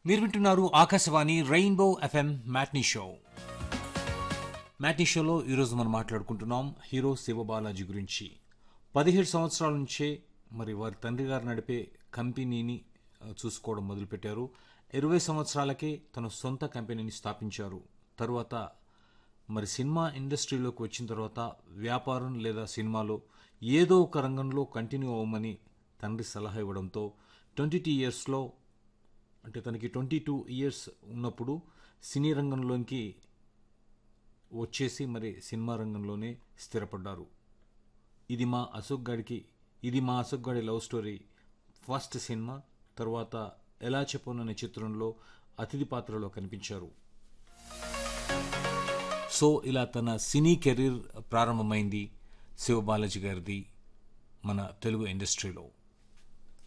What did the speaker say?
మీరు వింటున్నారు Akashvani Rainbow FM matinee show matinee షోలో ఈరోజు మనం మాట్లాడుకుంటున్నాం హీరో శివబాలాజీ గురించి పదిహేడు సంవత్సరాల నుంచే మరి వారి తండ్రి గారు నడిపే కంపెనీని ఆ, చూసుకోవడం మొదలుపెట్టారు ఇరవై సంవత్సరాలకే తన సొంత కంపెనీని స్థాపించారు తరువాత మరి సినిమా ఇండస్ట్రీలోకి వచ్చిన తర్వాత వ్యాపారం లేదా సినిమాలో ఏదో ఒక రంగంలో కంటిన్యూ అవ్వమని తండ్రి సలహా ఇవ్వడంతో ట్వంటీ టూ ఇయర్స్లో అంటే తనకి ట్వంటీ టూ ఇయర్స్ ఉన్నప్పుడు సినీ రంగంలోకి వచ్చేసి మరి సినిమా రంగంలోనే స్థిరపడ్డారు ఇది మా అశోక్ గాడికి ఇది మా అశోక్ గాడి లవ్ స్టోరీ ఫస్ట్ సినిమా తర్వాత ఎలా చెప్పను అనే చిత్రంలో అతిథి పాత్రలో కనిపించారు సో ఇలా తన సినీ కెరీర్ ప్రారంభమైంది శివబాలాజీ గారిది మన తెలుగు ఇండస్ట్రీలో